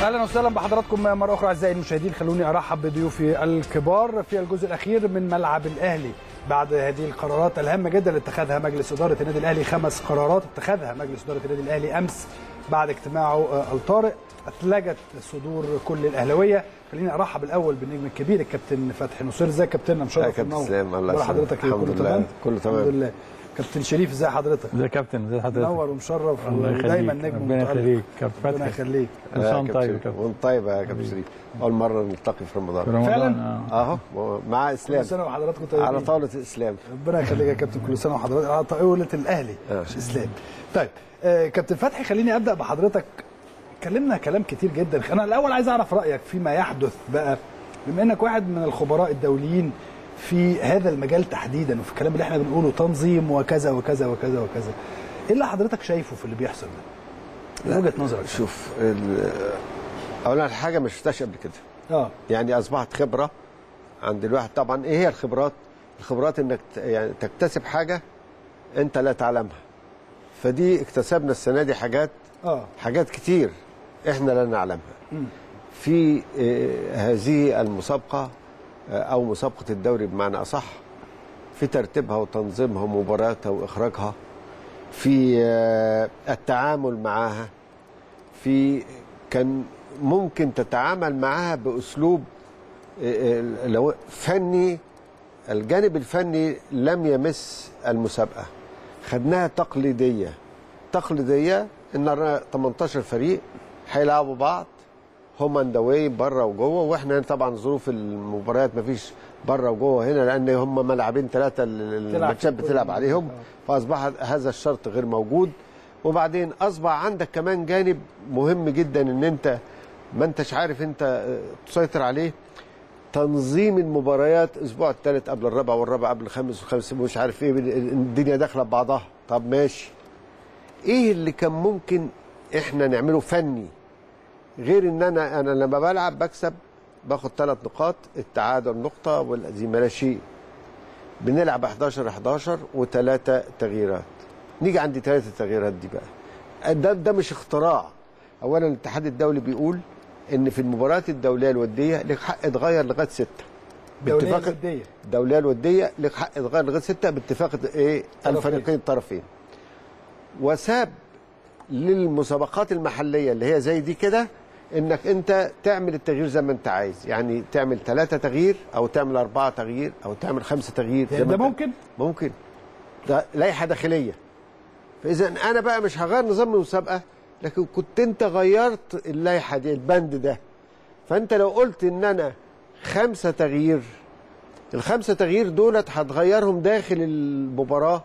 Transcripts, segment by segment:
اهلا وسهلا بحضراتكم مره اخرى اعزائي المشاهدين خلوني ارحب بضيوفي الكبار في الجزء الاخير من ملعب الاهلي بعد هذه القرارات الهامه جدا اللي اتخذها مجلس اداره النادي الاهلي خمس قرارات اتخذها مجلس اداره النادي الاهلي امس بعد اجتماعه الطارئ اثلجت صدور كل الاهلاويه خليني ارحب الاول بالنجم الكبير الكابتن فتحي نصير ازيك يا كابتننا مشرف يا كابتن سلام الله يسلمك يسلمك حضرتك إيه؟ الحمد كله لله تمام كله تمام الحمد لله كابتن شريف ازي حضرتك ازي يا كابتن ازي حضرتك منور ومشرف الله يخليك ودايما نجم ربنا متألق. يخليك كابتن ربنا فتحي يخليك كل سنه وانت طيب يا كابتن كابتن وانت طيب يا كابتن شريف اول مره نلتقي في في رمضان رمضان فعلا؟ آه. اهو مع كل اسلام سنه وحضراتكم طيبين على طاوله الاسلام ربنا يخليك يا كابتن كل سنه وحضرتك على طاوله الاهلي آه. مش اسلام طيب آه كابتن فتحي خليني ابدا بحضرتك اتكلمنا كلام كتير جدا انا الاول عايز اعرف رايك فيما يحدث بقى بما انك واحد من الخبراء الدوليين في هذا المجال تحديدا وفي الكلام اللي احنا بنقوله تنظيم وكذا وكذا وكذا وكذا ايه اللي حضرتك شايفه في اللي بيحصل ده؟ من وجهه نظرك شوف ال- اولا حاجه ما شفتهاش قبل كده اه يعني اصبحت خبره عند الواحد طبعا ايه هي الخبرات الخبرات انك ت- يعني تكتسب حاجه انت لا تعلمها فدي اكتسبنا السنه دي حاجات اه حاجات كتير احنا لا نعلمها في آه، هذه المسابقه آه، او مسابقه الدوري بمعنى اصح في ترتيبها وتنظيمها ومبارياتها واخراجها في آه، التعامل معها في كان ممكن تتعامل معها باسلوب آه، آه، لو فني الجانب الفني لم يمس المسابقه خدناها تقليديه تقليديه ان 18 فريق هيلعبوا بعض هوم اند اواي بره وجوه واحنا طبعا ظروف المباريات مفيش بره وجوه هنا لان هم ملعبين ثلاثه الماتشات في كل بتلعب ملعب. عليهم فاصبح هذا الشرط غير موجود وبعدين اصبح عندك كمان جانب مهم جدا ان انت ما انتش عارف انت آه، تسيطر عليه تنظيم المباريات اسبوع الثالث قبل الرابع والرابع قبل الخامس والخامس مش عارف ايه الدنيا داخله ببعضها طب ماشي ايه اللي كان ممكن احنا نعمله فني غير ان انا انا لما بلعب بكسب باخد ثلاث نقاط التعادل نقطه والهزيمه لا شيء بنلعب 11 11 وثلاثه تغييرات نيجي عند ثلاثه تغييرات دي بقى ده ده مش اختراع اولا الاتحاد الدولي بيقول ان في المباريات الدوليه الوديه لك حق تغير لغايه سته دولية باتفاق ودية. الدوليه الوديه لك حق تغير لغايه سته باتفاق ايه طرفين. الفريقين الطرفين وساب للمسابقات المحليه اللي هي زي دي كده انك انت تعمل التغيير زي ما انت عايز يعني تعمل ثلاثة تغيير او تعمل أربعة تغيير او تعمل خمسة تغيير زي يعني ما ده انت- ممكن ممكن ده لائحه داخليه فاذا انا بقى مش هغير نظام المسابقه لكن كنت انت غيرت اللائحه دي البند ده فانت لو قلت ان انا خمسه تغيير الخمسه تغيير دولت هتغيرهم داخل المباراه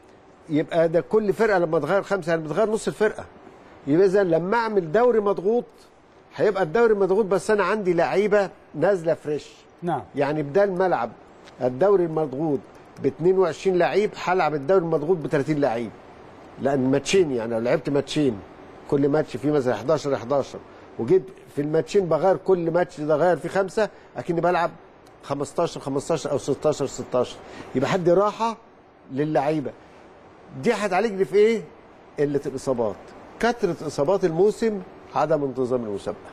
يبقى ده كل فرقه لما تغير خمسه يعني بتغير نص الفرقه يبقى اذا لما اعمل دوري مضغوط هيبقى الدوري مضغوط بس انا عندي لعيبه نازله فريش نعم يعني بدال ملعب الدوري المضغوط ب 22 لعيب هلعب الدوري المضغوط ب 30 لعيب لان ماتشين يعني لو لعبت ماتشين كل ماتش فيه مثلا 11 11 وجيت في الماتشين بغير كل ماتش ده غير فيه خمسه اكني بلعب 15 15 او 16 16 يبقى حد راحه للعيبه دي هتعالجني في ايه؟ قله الاصابات كثره اصابات الموسم عدم انتظام المسابقه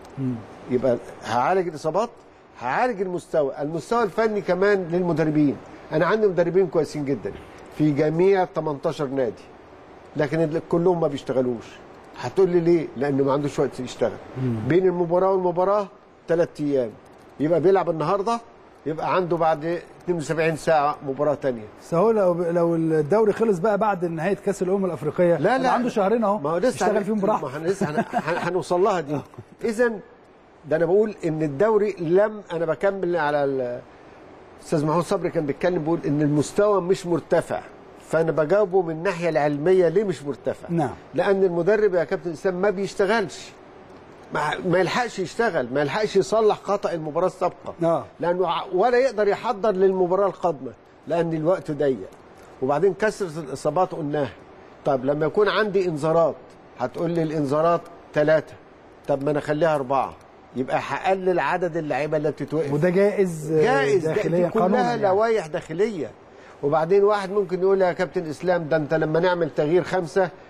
يبقى هعالج الاصابات هعالج المستوى المستوى الفني كمان للمدربين انا عندي مدربين كويسين جدا في جميع 18 نادي لكن ال- كلهم ما بيشتغلوش هتقول لي ليه لانه ما عندوش وقت يشتغل بين المباراه والمباراه ثلاث ايام يبقى بيلعب النهارده يبقى عنده بعد 72 ساعه مباراه تانية بس هو لو لو الدوري خلص بقى بعد نهايه كاس الامم الافريقيه لا لا عنده شهرين اهو ما هو لسه يشتغل هن- فيهم براحته ما احنا لسه هن- هن- هنوصل لها دي اذا ده انا بقول ان الدوري لم انا بكمل على ال- استاذ محمود صبري كان بيتكلم بيقول ان المستوى مش مرتفع فانا بجاوبه من الناحيه العلميه ليه مش مرتفع نعم. لان المدرب يا كابتن اسلام ما بيشتغلش ما, ما يلحقش يشتغل ما يلحقش يصلح خطا المباراه السابقه آه. لانه ع- ولا يقدر يحضر للمباراه القادمه لان الوقت ضيق وبعدين كثره الاصابات قلناها طب لما يكون عندي انذارات هتقول لي الانذارات ثلاثه طب ما انا اخليها اربعه يبقى هقلل عدد اللعيبه اللي بتتوقف وده جائز آه، جائز ده- داخليا دي كلها قانونا يعني. لوائح داخليه وبعدين واحد ممكن يقول يا كابتن اسلام ده انت لما نعمل تغيير خمسه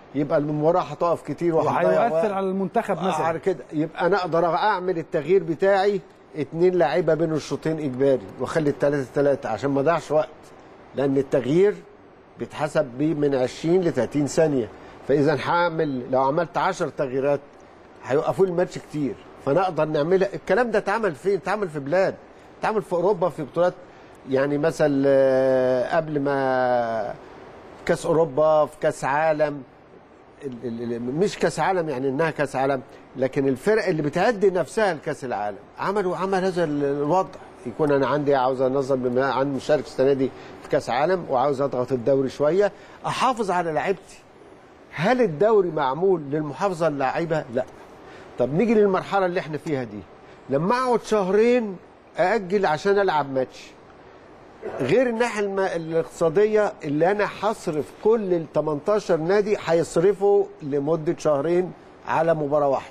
يبقى المباراه هتقف كتير وهتضيع وهيؤثر وقت. على المنتخب آه، مثلا على كده يبقى انا اقدر اعمل التغيير بتاعي اتنين لعيبه بين الشوطين اجباري واخلي الثلاثه ثلاثه عشان ما اضيعش وقت لان التغيير بيتحسب بيه من 20 ل 30 ثانيه فاذا هعمل لو عملت 10 تغييرات هيوقفوا لي الماتش كتير فنقدر نعملها الكلام ده اتعمل فين؟ اتعمل في بلاد اتعمل في اوروبا في بطولات يعني مثلا آه، قبل ما كاس اوروبا في كاس عالم ال- ال- ال- مش كاس عالم يعني انها كاس عالم لكن الفرق اللي بتعد نفسها لكاس العالم عملوا عمل هذا ال- الوضع يكون انا عندي عاوز انظم بما عندي مشارك السنه دي في كاس عالم وعاوز اضغط الدوري شويه احافظ على لعيبتي هل الدوري معمول للمحافظه على اللعيبه؟ لا طب نيجي للمرحله اللي احنا فيها دي لما اقعد شهرين ااجل عشان العب ماتش غير الناحيه الم- الاقتصاديه اللي انا هصرف كل ال 18 نادي هيصرفوا لمده شهرين على مباراه واحده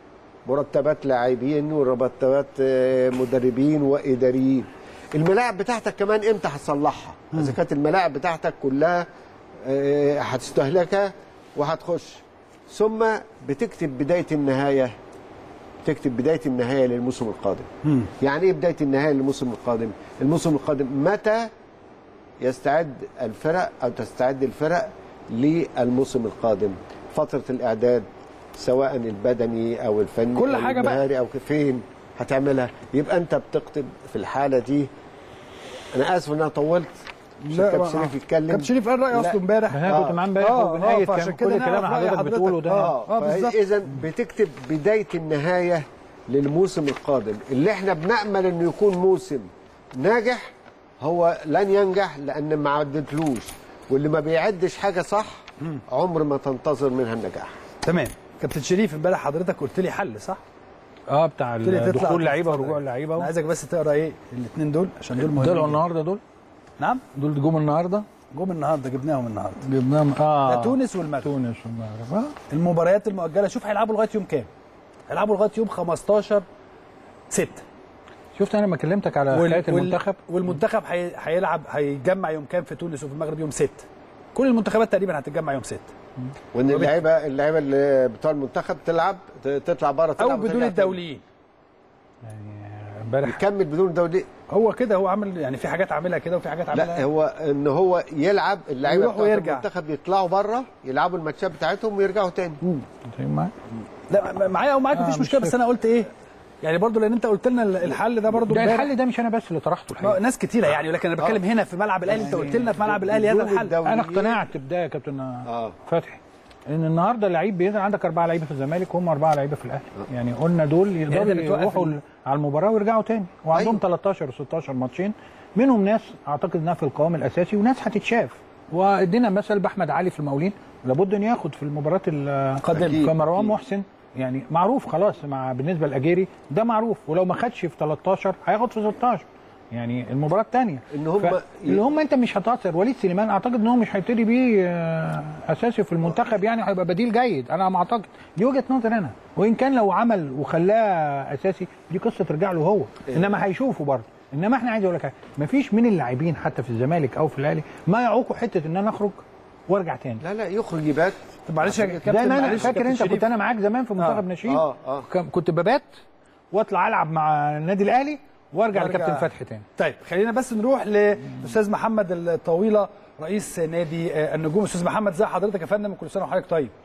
مرتبات لاعبين ومرتبات آه، مدربين واداريين الملاعب بتاعتك كمان امتى هتصلحها اذا كانت الملاعب بتاعتك كلها آه، هتستهلكها وهتخش ثم بتكتب بدايه النهايه تكتب بدايه النهايه للموسم القادم يعني ايه بدايه النهايه للموسم القادم الموسم القادم متى يستعد الفرق او تستعد الفرق للموسم القادم فتره الاعداد سواء البدني او الفني كل أو حاجة بقى. المهاري او فين هتعملها يبقى انت بتكتب في الحاله دي انا اسف ان انا طولت عشان لا، كابتن آه. شريف يتكلم كابتن شريف قال رايه لا. اصله امبارح انا كنت معاه امبارح آه، وبنهاية آه، فعشان كان كده كل كلام نعرف رأي حضرتك بتقوله ده اه اه بالظبط اذا بتكتب بدايه النهايه للموسم القادم اللي احنا بنامل انه يكون موسم ناجح هو لن ينجح لان ما عدتلوش واللي ما بيعدش حاجه صح عمر ما تنتظر منها النجاح تمام كابتن شريف امبارح حضرتك قلت لي حل صح؟ اه بتاع قلت لي تطلع دخول اللعيبه تتفرج. ورجوع اللعيبه انا عايزك بس تقرا ايه الاثنين دول عشان دول مهمين دول جداً. النهارده دول نعم دول جم النهارده جم النهارده جبناهم النهارده جبناهم اه ده تونس والمغرب تونس والمغرب اه المباريات المؤجله شوف هيلعبوا لغايه يوم كام؟ هيلعبوا لغايه يوم 15 6 شفت انا لما كلمتك على حكايه المنتخب والمنتخب هي- هيلعب هيجمع يوم كام في تونس وفي المغرب يوم 6 كل المنتخبات تقريبا هتتجمع يوم 6 وان اللعيبه اللعيبه اللي بتوع المنتخب تلعب ت- تطلع بره او تلعب بدون وترجع الدوليين يعني امبارح يكمل بدون الدولي هو كده هو عامل يعني في حاجات عاملها كده وفي حاجات عاملها لا هو ان هو يلعب اللعيبه ويروح بتوع ويرجع. المنتخب يطلعوا بره يلعبوا الماتشات بتاعتهم ويرجعوا تاني طيب معاك. لا معايا او معاك آه، مفيش مش مشكله بس فاكر. انا قلت ايه يعني برضو لان انت قلت لنا الحل ده برضو ده امبارح. الحل ده مش انا بس اللي طرحته ما الحقيقه ناس كتيره يعني لكن انا بتكلم هنا في ملعب الاهلي انت قلت لنا في ملعب الاهلي هذا بدون الحل الدولي. انا اقتنعت بده يا كابتن اه فتحي ان النهارده اللعيب بينزل عندك اربعه لعيبه في الزمالك وهم اربعه لعيبه في الاهلي يعني قلنا دول يعني يقدروا أنت بتوقف يروحوا ال- على المباراه ويرجعوا تاني وعندهم أيوة. 13 و16 ماتشين منهم ناس اعتقد انها في القوام الاساسي وناس هتتشاف وادينا مثل باحمد علي في المقاولين لابد ان ياخد في المباراه قادمة. القادمه فمروان محسن يعني معروف خلاص مع بالنسبه لاجيري ده معروف ولو ما خدش في 13 هياخد في 16 يعني المباراه الثانيه إن هم ي- اللي هم انت مش هتاثر وليد سليمان اعتقد ان هو مش هيبتدي بيه آه، اساسي في المنتخب يعني هيبقى بديل جيد انا ما اعتقد دي وجهه نظر انا وان كان لو عمل وخلاه اساسي دي قصه ترجع له هو انما هيشوفه برضه انما احنا عايز اقول لك حاجه مفيش من اللاعبين حتى في الزمالك او في الاهلي ما يعوقوا حته ان انا اخرج وارجع تاني لا لا يخرج يبات طب معلش يا ده كابتن انا معلش يا فاكر كابتن انت شريف. كنت انا معاك زمان في منتخب آه. ناشئين اه اه كم- كنت ببات واطلع العب مع النادي الاهلي وارجع وارجع. لكابتن فتحي تاني طيب خلينا بس نروح لاستاذ محمد الطويله رئيس نادي آه، النجوم استاذ محمد ازي حضرتك يا فندم كل سنه وحضرتك طيب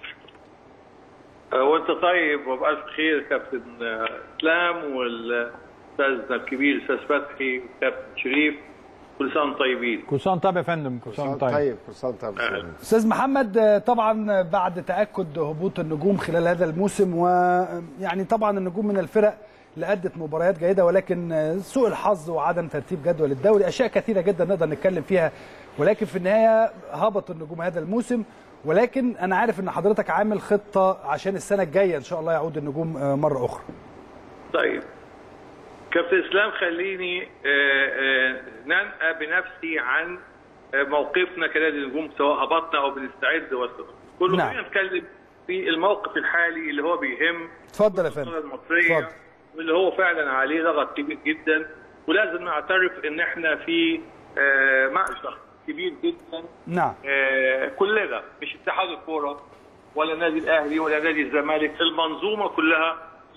وانت طيب وبألف خير كابتن اسلام والاستاذ الكبير الاستاذ فتحي والكابتن شريف كل سنه وانتم طيبين كل سنه وأنت طيب يا فندم كل سنه وأنت طيب طيب كل سنه وأنت طيب استاذ محمد آه، طبعا بعد تاكد هبوط النجوم خلال هذا الموسم ويعني طبعا النجوم من الفرق اللي ادت مباريات جيده ولكن آه، سوء الحظ وعدم ترتيب جدول الدوري اشياء كثيره جدا نقدر نتكلم فيها ولكن في النهايه هبط النجوم هذا الموسم ولكن انا عارف ان حضرتك عامل خطه عشان السنه الجايه ان شاء الله يعود النجوم آه، مره اخرى طيب كابتن اسلام خليني آه، آه، ننأى بنفسي عن آه، موقفنا كنادي نجوم سواء هبطنا او بنستعد وصلنا كله نعم. خلينا نتكلم في الموقف الحالي اللي هو بيهم اتفضل يا الكرة فندم المصريه اتفضل. واللي هو فعلا عليه ضغط كبير جدا ولازم نعترف ان احنا في آه، مأزق كبير جدا نعم آه، كلنا مش اتحاد الكوره ولا النادي الاهلي ولا نادي الزمالك المنظومه كلها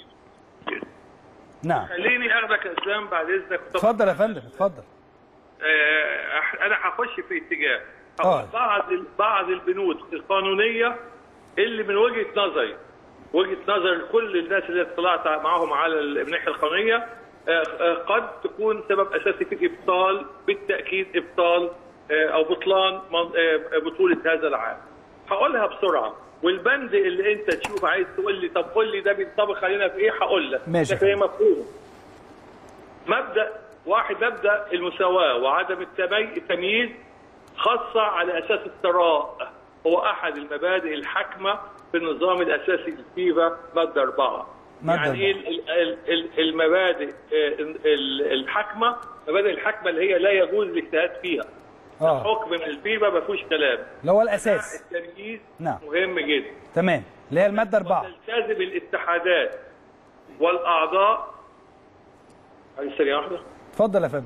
نعم خليني اخدك يا اسلام بعد اذنك اتفضل يا فندم اتفضل آه، انا هخش في اتجاه آه. بعض بعض البنود القانونيه اللي من وجهه نظري وجهه نظر كل الناس اللي اطلعت معاهم على الناحيه القانونيه آه، آه، قد تكون سبب اساسي في ابطال بالتاكيد ابطال آه، او بطلان من- آه، بطوله هذا العام. هقولها بسرعه والبند اللي انت تشوف عايز تقول لي طب قول لي ده بينطبق علينا في ايه هقول لك ماشي. لكن هي مفهوم مبدا واحد مبدا المساواه وعدم التمي- التمييز خاصه على اساس الثراء هو احد المبادئ الحاكمه في النظام الاساسي للفيفا ماده اربعه مادة يعني ايه ال- ال- ال- المبادئ آه، ال- ال- الحاكمه مبادئ الحاكمه اللي هي لا يجوز الاجتهاد فيها اه حكم من الفيفا ما فيهوش كلام اللي هو الاساس التمييز نعم. مهم جدا تمام اللي هي الماده اربعه تلتزم الاتحادات والاعضاء عايز ثانيه واحده اتفضل يا فندم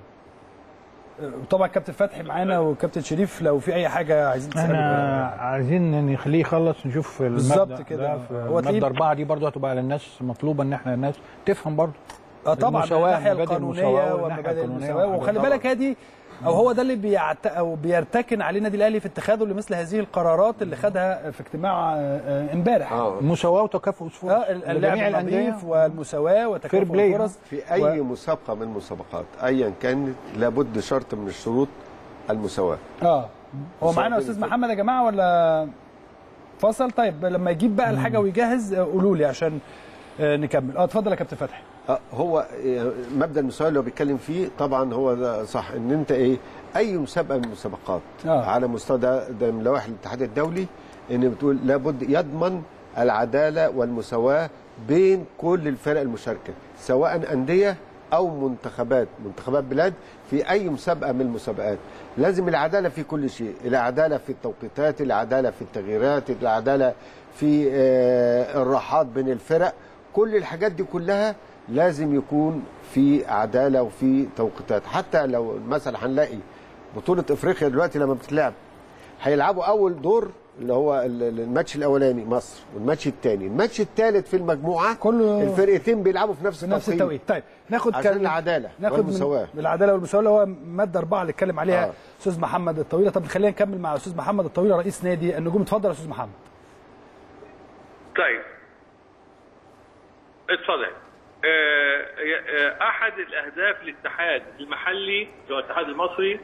طبعا كابتن فتحي معانا وكابتن شريف لو في اي حاجه عايزين احنا تسالوا عايزين نخليه يخلص نشوف بالظبط المبدأ كده. ده في هو تلاقيه- المادة أربعة دي برضو هتبقى للناس مطلوبة إن احنا الناس تفهم برضو اه طبعا المساواة، الناحيه مبادئ القانونيه المساواة والناحية ومبادئ القانونية المساواه وحاجات وخلي طبعاً. بالك هذه او هو ده اللي بيعت او بيرتكن عليه النادي الاهلي في اتخاذه لمثل هذه القرارات اللي خدها في اجتماع آه، آه، امبارح اه مساواة وتكافؤ فرص اه اللعب لجميع الأندية النظيف والمساواه وتكافؤ Fair play. الفرص في اي مسابقه من المسابقات ايا كانت لابد شرط من الشروط المساواه اه هو معانا صعب استاذ جداً. محمد يا جماعه ولا فصل طيب لما يجيب بقى الحاجه ويجهز آه، قولوا لي عشان آه، نكمل اه اتفضل يا كابتن فتحي آه، هو آه، مبدا المساواه اللي هو بيتكلم فيه طبعا هو ده صح ان انت ايه اي مسابقه من المسابقات آه. على مستوى ده, ده من لوائح الاتحاد الدولي ان بتقول لابد يضمن العداله والمساواه بين كل الفرق المشاركه سواء انديه او منتخبات منتخبات بلاد في اي مسابقه من المسابقات لازم العداله في كل شيء العداله في التوقيتات العداله في التغييرات العداله في آه، الراحات بين الفرق كل الحاجات دي كلها لازم يكون في عداله وفي توقيتات حتى لو مثلا هنلاقي بطوله افريقيا دلوقتي لما بتتلعب هيلعبوا اول دور اللي هو ال- ال- الماتش الاولاني مصر والماتش الثاني الماتش الثالث في المجموعه كله- الفرقتين بيلعبوا في نفس في نفس التوقيت التوقيت طيب ناخد عشان كلام- العدالة ناخد والمساواة. من العداله والمساواه اللي هو ماده اربعه اللي اتكلم عليها آه. استاذ محمد الطويله طب خلينا نكمل مع استاذ محمد الطويله رئيس نادي النجوم اتفضل يا استاذ محمد طيب اتفضل آه، آه، احد الاهداف الاتحاد المحلي اللي هو الاتحاد المصري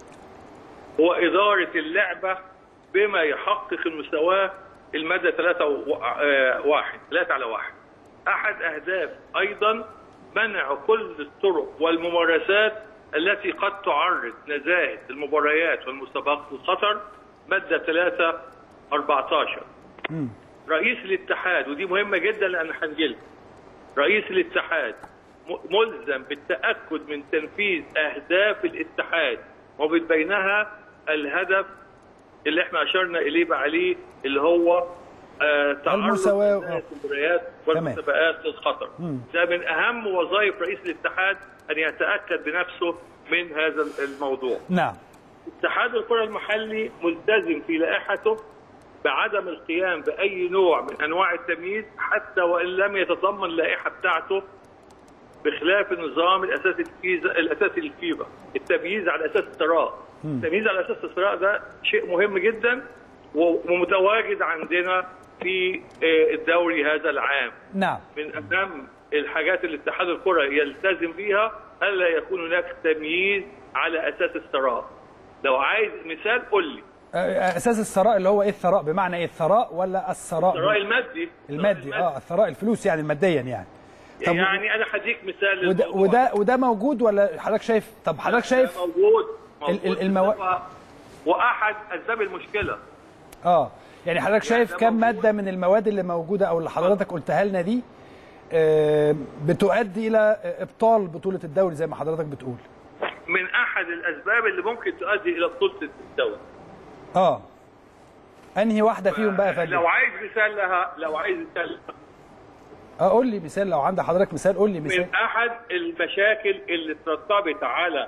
هو اداره اللعبه بما يحقق المساواه الماده 3 واحد 3 على واحد احد اهداف ايضا منع كل الطرق والممارسات التي قد تعرض نزاهه المباريات والمسابقات للخطر ماده 3 14 رئيس الاتحاد ودي مهمه جدا لان هنجيلها رئيس الاتحاد م- ملزم بالتاكد من تنفيذ اهداف الاتحاد ومن بينها الهدف اللي احنا اشرنا اليه بقى عليه اللي هو آه تعرض المساواة. نزاهة المباريات والمسابقات للخطر ده من اهم وظائف رئيس الاتحاد ان يتاكد بنفسه من هذا الموضوع نعم اتحاد الكرة المحلي ملتزم في لائحته بعدم القيام بأي نوع من أنواع التمييز حتى وإن لم يتضمن اللائحة بتاعته بخلاف النظام الأساسي الفيزا الأساسي للفيفا التمييز على أساس الثراء التمييز على أساس الثراء ده شيء مهم جدا ومتواجد عندنا في آه، الدوري هذا العام نعم من اهم الحاجات اللي اتحاد الكره يلتزم بيها الا يكون هناك تمييز على اساس الثراء لو عايز مثال قول لي آه، اساس الثراء اللي هو ايه الثراء بمعنى ايه الثراء ولا الثراء الثراء المادي المادي اه الثراء الفلوس يعني ماديا يعني طب يعني انا هديك مثال وده للموضوع. وده وده موجود ولا حضرتك شايف طب حضرتك شايف موجود ال- موجود ال- المو- و- واحد اسباب المشكله اه يعني حضرتك شايف ده كم موجود. ماده من المواد اللي موجوده او اللي حضرتك قلتها لنا دي آه، بتؤدي الى ابطال بطوله الدوري زي ما حضرتك بتقول من احد الاسباب اللي ممكن تؤدي الى بطوله الدوري اه انهي واحده فيهم بقى يا فندم لو عايز مثال لها لو عايز مثال لها اه قول لي مثال لو عندك حضرتك مثال قول لي مثال من احد المشاكل اللي ترتبط على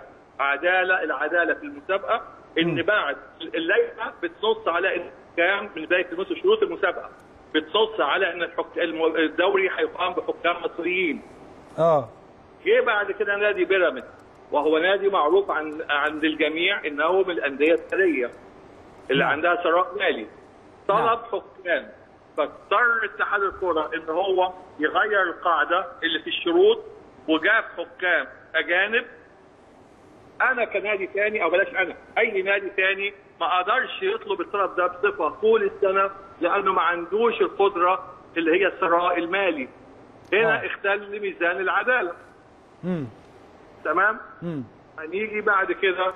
عداله العداله في المسابقه ان بعد اللائحه بتنص على ان الحكام من بدايه نص شروط المسابقه بتنص على ان الحك... الم- الدوري هيقام بحكام مصريين اه جه بعد كده نادي بيراميدز وهو نادي معروف عن عند الجميع انه من الانديه الثريه اللي نعم. عندها ثراء مالي طلب نعم. حكام فاضطر اتحاد الكره ان هو يغير القاعده اللي في الشروط وجاب حكام اجانب انا كنادي ثاني او بلاش انا اي نادي ثاني ما قدرش يطلب الطلب ده بصفه طول السنه لانه ما عندوش القدره اللي هي الثراء المالي هنا آه. اختل ميزان العداله امم تمام امم هنيجي بعد كده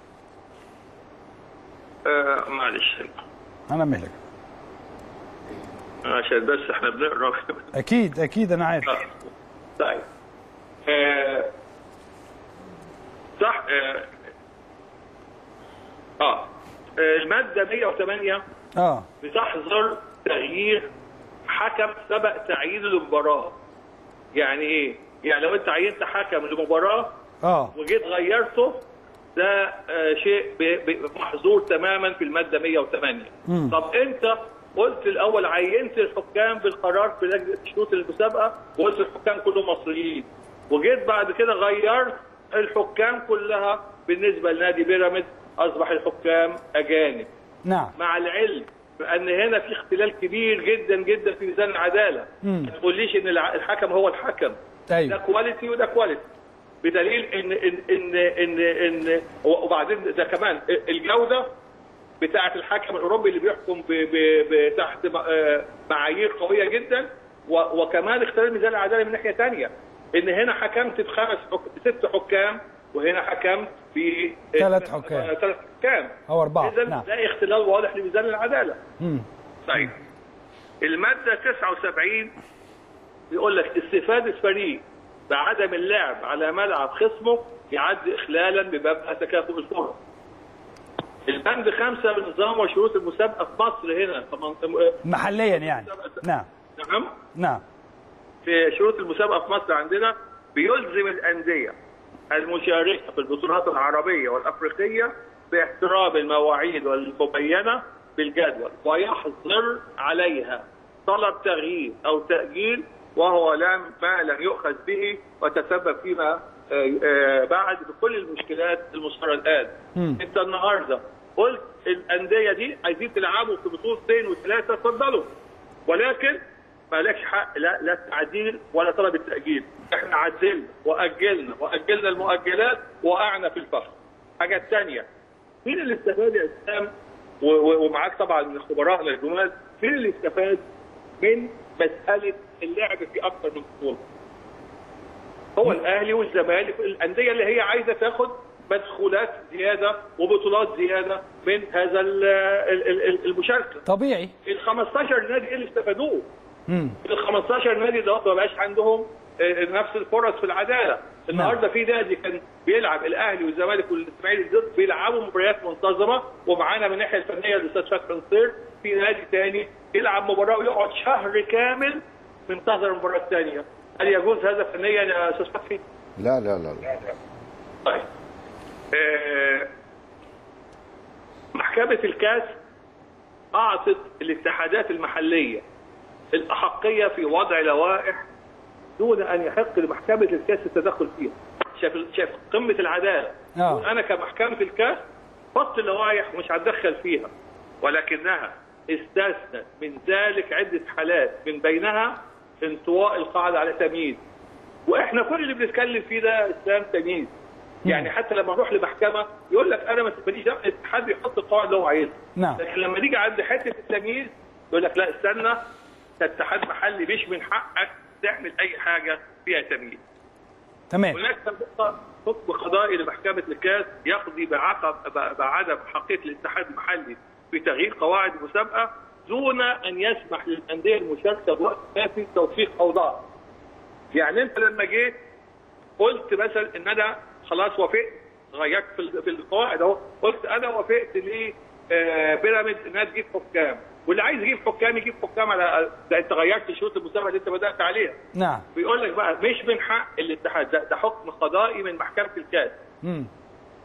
آه معلش انا مهلك عشان بس احنا بنقرا اكيد اكيد انا عارف آه. طيب آه. صح آه. اه آه، الماده 108 اه بتحظر تغيير حكم سبق تعيين المباراه يعني ايه؟ يعني لو انت عينت حكم لمباراه اه وجيت غيرته ده آه، شيء ب- ب- محظور تماما في الماده 108 مم. طب انت قلت الاول عينت الحكام بالقرار في لجنه شروط المسابقه وقلت الحكام كلهم مصريين وجيت بعد كده غيرت الحكام كلها بالنسبه لنادي بيراميدز اصبح الحكام اجانب نعم مع العلم بان هنا في اختلال كبير جدا جدا في ميزان العداله مم. ما تقوليش ان الع- الحكم هو الحكم ده ايوه كواليتي وده كواليتي بدليل ان ان ان ان, إن وبعدين ده كمان الجوده بتاعه الحكم الاوروبي اللي بيحكم ب ب ب تحت م- آه معايير قويه جدا و- وكمان اختلال ميزان العداله من ناحيه ثانيه ان هنا حكمت بخمس حك... ست حكام وهنا حكمت ب ثلاث حكام. ثلاث حكام او اربعه اذا نعم ده اختلال واضح لميزان العداله امم طيب المادة 79 بيقول لك استفادة فريق بعدم اللعب على ملعب خصمه يعد إخلالا بمبدأ تكافؤ الفرص. البند خمسة من نظام وشروط المسابقة في مصر هنا طبعا محليا يعني نعم نعم نعم في شروط المسابقة في مصر عندنا بيلزم الأندية المشاركة في البطولات العربية والأفريقية باحترام المواعيد المبينة بالجدول ويحظر عليها طلب تغيير أو تأجيل وهو لم ما لم يؤخذ به وتسبب فيما آه، آه، بعد بكل المشكلات المشهورة الآن. مم. أنت النهارده قلت الأندية دي عايزين تلعبوا في بطولتين وثلاثة اتفضلوا ولكن مالكش حق لا لا التعديل ولا طلب التأجيل احنا عدلنا وأجلنا وأجلنا المؤجلات وقعنا في الفخ حاجة تانية مين اللي استفاد يا اسلام و- و- ومعاك طبعا من خبراء الجمال مين اللي استفاد من مسألة اللعب في أكثر من بطولة هو الأهلي والزمالك الأندية اللي هي عايزة تاخد مدخولات زيادة وبطولات زيادة من هذا ال- ال- ال- المشاركة طبيعي ال 15 نادي ايه اللي استفادوه؟ امم ال 15 نادي ده ما بقاش عندهم آه، نفس الفرص في العداله النهارده في نادي كان بيلعب الاهلي والزمالك والاسماعيلي ضد بيلعبوا مباريات منتظمه ومعانا من الناحيه الفنيه الاستاذ فتحي نصير في نادي ثاني يلعب مباراه ويقعد شهر كامل منتظر المباراه الثانيه هل يجوز هذا فنيا يا استاذ فتحي؟ لا لا لا, لا. طيب آه، محكمة الكاس أعطت الاتحادات المحلية الأحقية في وضع لوائح دون أن يحق لمحكمة الكاس التدخل فيها شايف شايف قمة العدالة آه. أنا كمحكمة الكاس حط اللوائح ومش هتدخل فيها ولكنها استثنت من ذلك عدة حالات من بينها انطواء القاعدة على تمييز واحنا كل اللي بنتكلم فيه ده اسلام تمييز يعني حتى لما نروح لمحكمه يقول لك انا ما ماليش دعوه الاتحاد يحط القواعد اللي هو عايزها نعم. لكن لما نيجي عند حته التمييز يقول لك لا استنى ده اتحاد محلي مش من حقك تعمل اي حاجه فيها تمييز تمام هناك نقطة حكم قضائي لمحكمة الكاس يقضي بعقب ب- بعدم حقيقة الاتحاد المحلي في تغيير قواعد المسابقة دون أن يسمح للأندية المشاركة بوقت كافي توثيق أوضاع. يعني أنت لما جيت قلت مثلا إن أنا خلاص وافقت غيرت في ال- في القواعد أهو قلت أنا وافقت ل آه، بيراميدز إنها تجيب حكام واللي عايز يجيب حكام يجيب حكام على ده أنت غيرت شروط المسابقة اللي أنت بدأت عليها. نعم بيقول لك بقى مش من حق الاتحاد ده, ده حكم قضائي من محكمه الكاس امم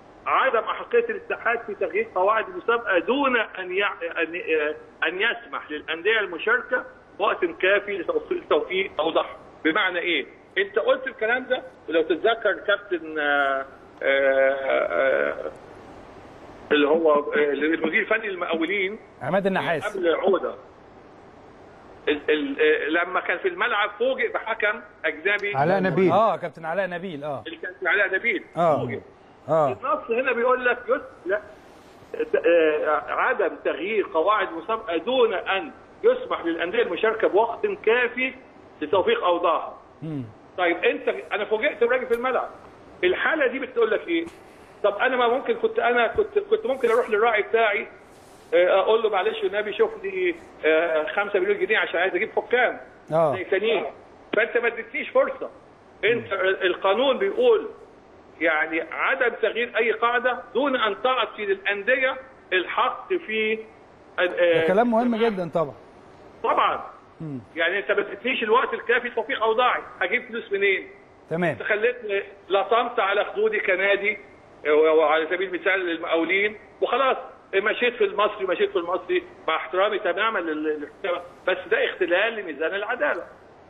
عدم احقيه الاتحاد في تغيير قواعد المسابقه دون ان يع... ان ان يسمح للانديه المشاركه وقت كافي لتوفيق توفيق اوضح بمعنى ايه؟ انت قلت الكلام ده ولو تتذكر كابتن آه، آه، آه، اللي هو آه، المدير الفني للمقاولين عماد النحاس قبل عوده ال- ال- آه، لما كان في الملعب فوجئ بحكم اجنبي علاء نبيل اه كابتن علاء نبيل اه اللي كان في علاء نبيل اه فوجئ اه النص هنا بيقول لك يس لا آه، عدم تغيير قواعد المسابقه دون ان يسمح للانديه المشاركه بوقت كافي لتوفيق اوضاعها. طيب انت انا فوجئت براجل في الملعب. الحاله دي بتقول لك ايه؟ طب انا ما ممكن كنت انا كنت كنت ممكن اروح للراعي بتاعي آه، اقول له معلش والنبي شوف لي 5 مليون جنيه عشان عايز اجيب حكام اه زي تانيين فانت ما اديتنيش فرصه انت القانون بيقول يعني عدم تغيير اي قاعده دون ان تعطي للانديه الحق في ده كلام مهم جدا طبعا طبعا يعني انت ما اديتنيش الوقت الكافي لتوفيق اوضاعي هجيب فلوس منين؟ تمام انت خليتني لطمت على خدودي كنادي وعلى سبيل المثال للمقاولين وخلاص مشيت في المصري مشيت في المصري مع احترامي تماما لل- للحكام بس ده اختلال لميزان العداله.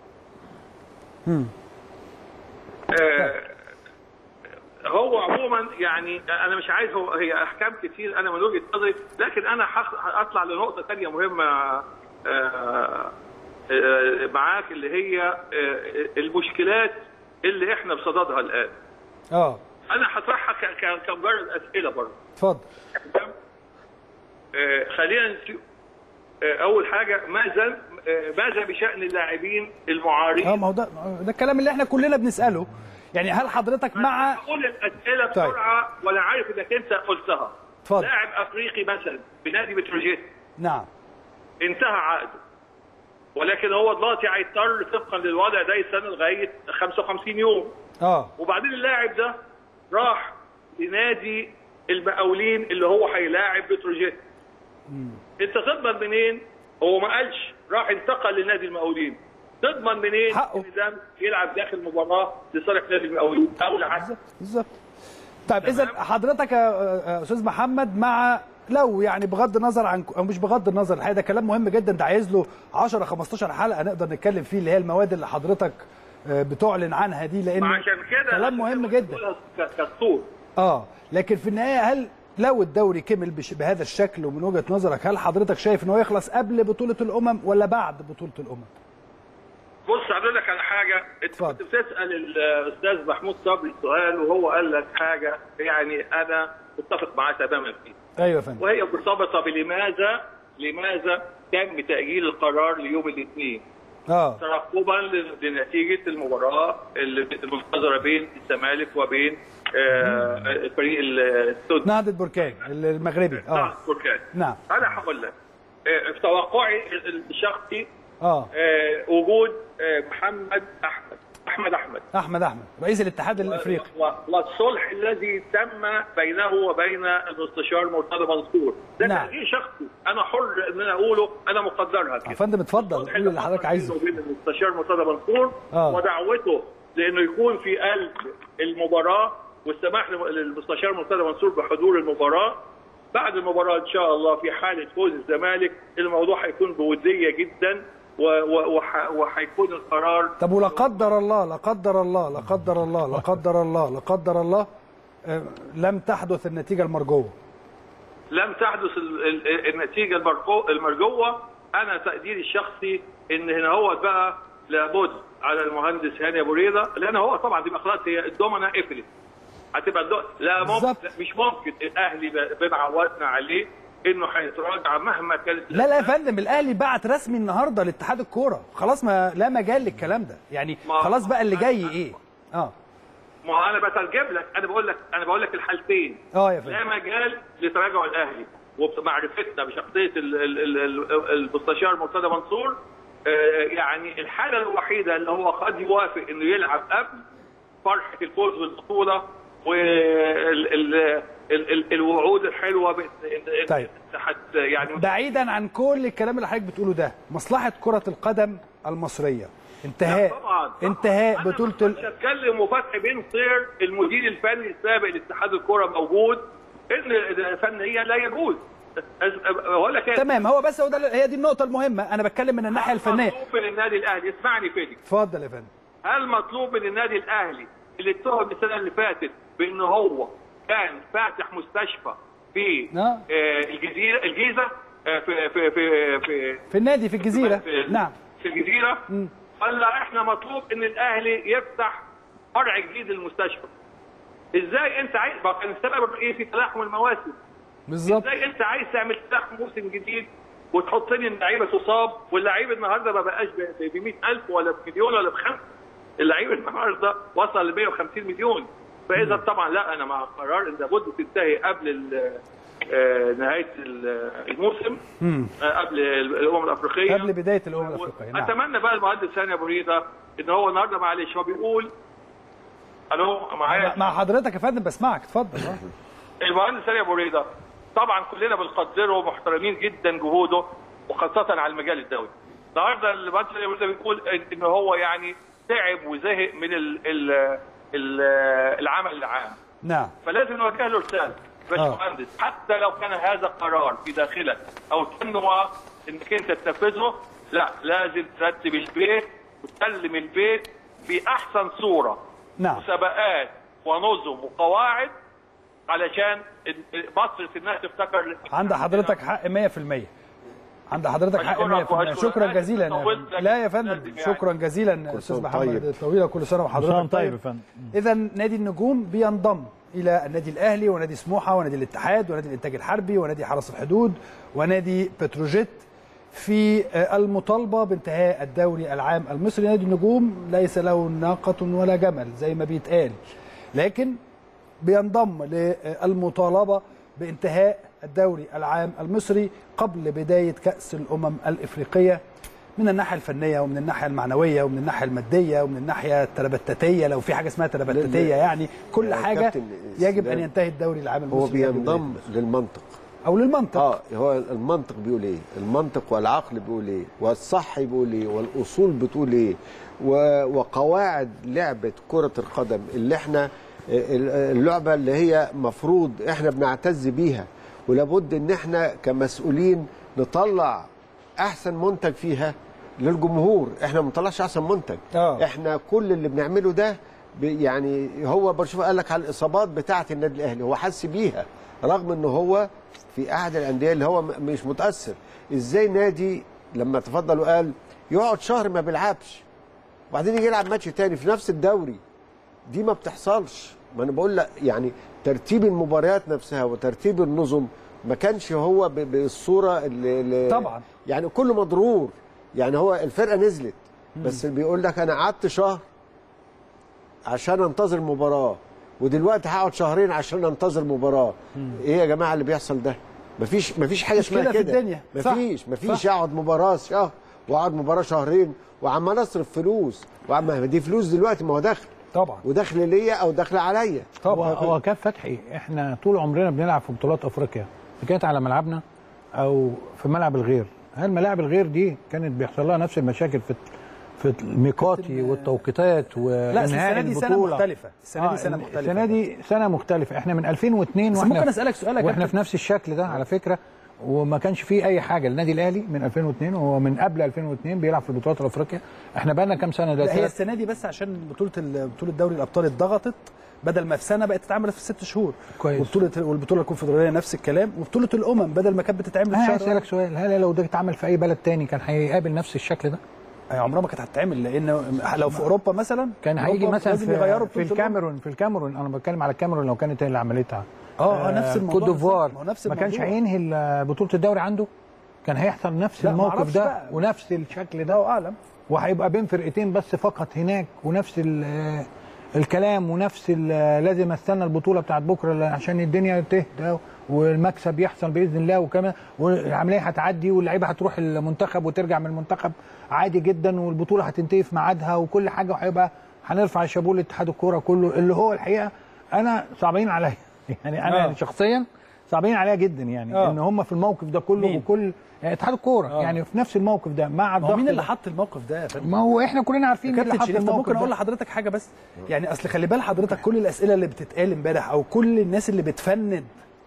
آه هو عموما يعني انا مش عايز هو هي احكام كتير انا من وجهه نظري لكن انا هخ- هطلع لنقطه ثانيه مهمه آه، آه، معاك اللي هي آه، المشكلات اللي احنا بصددها الان. اه انا هطرحها ك- ك- كمجرد اسئله برضه. اتفضل تمام؟ آه، خلينا نشوف آه، اول حاجه ماذا آه، ماذا بشان اللاعبين المعارين؟ اه ما هو ده ده الكلام اللي احنا كلنا بنساله يعني هل حضرتك مع اقول الاسئله طيب. بسرعه وانا عارف انك انت قلتها. اتفضل. لاعب افريقي مثلا بنادي بتروجيت نعم انتهى عقده ولكن هو دلوقتي هيضطر طبقا للوضع ده يستنى لغايه 55 يوم اه وبعدين اللاعب ده راح لنادي المقاولين اللي هو هيلاعب بتروجيت انت تضمن منين هو ما قالش راح انتقل لنادي المقاولين تضمن منين حقه. ان ده يلعب داخل مباراه لصالح نادي المقاولين او العكس بالظبط بالظبط طيب اذا حضرتك يا يا استاذ محمد مع لو يعني بغض النظر عن او مش بغض النظر الحقيقه ده كلام مهم جدا ده عايز له 10 15 حلقه نقدر نتكلم فيه اللي هي المواد اللي حضرتك آه، بتعلن عنها دي لان عشان كده كلام مهم جدا ك- كالطول اه لكن في النهايه هل لو الدوري كمل بش- بهذا الشكل ومن وجهه نظرك هل حضرتك شايف ان هو يخلص قبل بطوله الامم ولا بعد بطوله الامم؟ بص هقول لك على حاجه انت اتفضل. كنت بتسال الاستاذ محمود صبري سؤال وهو قال لك حاجه يعني انا متفق معاه تماما فيه ايوه يا فندم وهي مرتبطه بلماذا لماذا تم تاجيل القرار ليوم الاثنين اه ترقبا ل- لنتيجه المباراه اللي المنتظره بين الزمالك وبين آه، الفريق السود نهضه بركان المغربي اه بركان نعم انا هقول لك آه، في توقعي الشخصي اه آه، وجود آه، محمد احمد احمد احمد احمد احمد رئيس الاتحاد الافريقي و- والصلح الذي تم بينه وبين المستشار مرتضى منصور ده نعم. تقدير شخصي انا حر ان انا اقوله انا مقدرها يا كده فندم اتفضل الصلح قول اللي حضرتك حصل عايزه بينه وبين المستشار مرتضى منصور آه. ودعوته لانه يكون في قلب المباراه والسماح لم- للمستشار مرتضى منصور بحضور المباراه بعد المباراه ان شاء الله في حاله فوز الزمالك الموضوع هيكون بوديه جدا و- و- وح- وهيكون القرار طب ولا قدر الله لا قدر الله لا قدر الله لا قدر الله لا قدر الله آه، لم تحدث النتيجه المرجوه لم تحدث ال- ال- النتيجه المرجو- المرجوه انا تقديري الشخصي ان هنا هو بقى لابد على المهندس هاني ابو ريده لان هو طبعا تبقى خلاص هي الدومنه قفلت هتبقى الدو... لا ممكن بالظبط. لا مش ممكن الاهلي ب- بما عودنا عليه انه هيتراجع مهما كانت لا لا يا فندم الاهلي بعت رسمي النهارده لاتحاد الكوره خلاص ما لا مجال للكلام ده يعني ما- خلاص بقى اللي جاي ايه اه ما هو انا بترجم لك انا بقول لك انا بقول لك الحالتين اه يا لا فندم مجال لتراجع الاهلي وبمعرفتنا بشخصيه ال- ال- ال- ال- المستشار مرتضى منصور آه، يعني الحاله الوحيده اللي هو قد يوافق انه يلعب قبل فرحه الفوز بالبطوله والوعود الحلوه بإن- إن- إن- طيب. حت- يعني بعيدا عن كل الكلام اللي حضرتك بتقوله ده مصلحه كره القدم المصريه انتهاء طبعا انتهاء أنا بطوله مش ال... هتكلم وفتحي بن صير المدير الفني السابق لاتحاد الكره موجود ان فنيا لا يجوز بقول لك إيه؟ تمام هو بس هو ده هي دي النقطه المهمه انا بتكلم من الناحيه الفنيه مطلوب من النادي الاهلي اسمعني فيدي اتفضل يا فندم هل مطلوب من النادي الاهلي اللي اتهم السنه اللي فاتت بان هو كان فاتح مستشفى في آه. آه، الجزيره الجيزه آه، في في في في في النادي في الجزيره في- نعم في الجزيره قال لا احنا مطلوب ان الاهلي يفتح فرع جديد للمستشفى ازاي انت عايز بقى كان السبب الرئيسي تلاحم المواسم بالظبط ازاي انت عايز تعمل تلاحم موسم جديد وتحط لي اللعيبه تصاب واللعيب النهارده ما بقاش ب 100000 ولا بمليون ولا بخمسه اللعيب النهارده وصل ل 150 مليون فاذا طبعا لا انا مع قرار ان لابد تنتهي قبل ال- آه، نهايه ال- الموسم آه، قبل الامم الافريقيه قبل بدايه الامم الافريقيه نعم اتمنى بقى المهندس ثاني ابو ريده ان هو النهارده معلش هو بيقول الو معايا مع حضرتك يا فندم بسمعك اتفضل آه. المهندس ثاني ابو ريده طبعا كلنا بنقدره ومحترمين جدا جهوده وخاصه على المجال الدولي. النهارده المهندس ثاني ابو ريده بيقول ان هو يعني تعب وزهق من ال ال ال العمل العام نعم فلازم نوجه له رساله باشمهندس حتى لو كان هذا قرار في داخلك او تنوى انك انت تنفذه لا لازم ترتب البيت وتسلم البيت باحسن صوره نعم مسابقات ونظم وقواعد علشان ال- مصر الناس تفتكر عند حضرتك حق 100% عند حضرتك حق 100% أشكرك وأشكر شكرا الناس جزيلا يا طولت فندم. لك. لا يا فندم لازم يعني. شكرا جزيلا استاذ سنة محمد طيب. الطويله كل سنه وحضرتك سنة طيب يا فندم. اذا نادي النجوم بينضم الى النادي الاهلي ونادي سموحه ونادي الاتحاد ونادي الانتاج الحربي ونادي حرس الحدود ونادي بتروجيت في آه، المطالبه بانتهاء الدوري العام المصري نادي النجوم ليس له ناقه ولا جمل زي ما بيتقال لكن بينضم للمطالبه بانتهاء الدوري العام المصري قبل بدايه كاس الامم الافريقيه من الناحيه الفنيه ومن الناحيه المعنويه ومن الناحيه الماديه ومن الناحيه التربتتيه لو في حاجه اسمها تربتتيه لل- يعني كل يا حاجه كابتن يجب ان إسلام، ينتهي الدوري العام هو المصري بينضم للمنطق او للمنطق اه هو المنطق بيقول ايه المنطق والعقل بيقول ايه والصح بيقول ايه والاصول بتقول ايه و- وقواعد لعبه كره القدم اللي احنا اللعبه اللي هي مفروض احنا بنعتز بيها ولابد ان احنا كمسؤولين نطلع احسن منتج فيها للجمهور احنا ما بنطلعش احسن منتج آه. احنا كل اللي بنعمله ده ب- يعني هو برشلونه قال لك على الاصابات بتاعه النادي الاهلي هو حس بيها رغم ان هو في احد الانديه اللي هو م- مش متاثر ازاي نادي لما تفضل وقال يقعد شهر ما بيلعبش وبعدين يجي يلعب ماتش تاني في نفس الدوري دي ما بتحصلش ما انا بقول لك يعني ترتيب المباريات نفسها وترتيب النظم ما كانش هو ب- بالصوره اللي, اللي طبعا. يعني كله مضرور يعني هو الفرقه نزلت بس بيقول لك انا قعدت شهر عشان انتظر مباراه ودلوقتي هقعد شهرين عشان انتظر مباراه ايه يا جماعه اللي بيحصل ده مفيش مفيش حاجه مشكلة اسمها في كده الدنيا. صح. مفيش مفيش صح. اقعد مباراه شهر واقعد مباراه شهرين وعمال اصرف فلوس وعم دي فلوس دلوقتي ما هو دخل طبعا ودخل ليا او دخل عليا هو طبعا هو كاب فتحي احنا طول عمرنا بنلعب في بطولات افريقيا كانت على ملعبنا او في ملعب الغير هل ملاعب الغير دي كانت بيحصل لها نفس المشاكل في في الميقاتي والتوقيتات لا بس وانهاء السنه دي سنه البطوله مختلفه السنه دي آه، سنه مختلفه السنه دي سنه مختلفه احنا من 2002 بس واحنا ممكن في- أسألك سؤال يا واحنا كابتن؟ في نفس الشكل ده على فكره وما كانش فيه اي حاجه النادي الاهلي من 2002 وهو من قبل 2002 بيلعب في البطولات الافريقيه احنا بقى لنا كام سنه لا هي دلوقتي السنه دي بس عشان بطوله ال- بطوله دوري الابطال اتضغطت بدل ما في سنه بقت تتعمل في ست شهور كويس. وبطوله والبطوله الكونفدراليه نفس الكلام وبطوله الامم بدل ما كانت بتتعمل في انا شهر عايز اسالك سؤال هل لو ده اتعمل في اي بلد تاني كان هيقابل نفس الشكل ده؟ هي عمرها ما كانت هتتعمل لان لو في اوروبا مثلا كان هيجي أوروبا مثلا لازم يغيروا في, في بطولة الأمم. الكاميرون في الكاميرون انا بتكلم على الكاميرون لو كانت هي اللي عملتها اه اه نفس الموضوع كوت ديفوار ما هو نفس ما كانش الموضوع. هينهي ال- بطوله الدوري عنده كان هيحصل نفس لا، ما الموقف أعرفش ده بقى. ونفس الشكل ده الله اعلم وهيبقى بين فرقتين بس فقط هناك ونفس ال- الكلام ونفس ال- لازم استنى البطوله بتاعت بكره عشان الدنيا تهدى والمكسب يحصل باذن الله وكمان والعمليه هتعدي واللعيبه هتروح المنتخب وترجع من المنتخب عادي جدا والبطوله هتنتهي في ميعادها وكل حاجه وهيبقى هنرفع شابوه لاتحاد الكوره كله اللي هو الحقيقه انا صعبين عليا يعني انا آه. يعني شخصيا صعبين عليا جدا يعني آه. ان هم في الموقف ده كله مين؟ وكل يعني اتحاد الكوره آه. يعني في نفس الموقف ده مع ما الضغط هو مين اللي ده. حط الموقف ده يا فندم ما هو احنا كلنا عارفين مين اللي كابتن حط شريف طب الموقف ممكن اقول ده. لحضرتك حاجه بس يعني اصل خلي بال حضرتك كل الاسئله اللي بتتقال امبارح او كل الناس اللي بتفند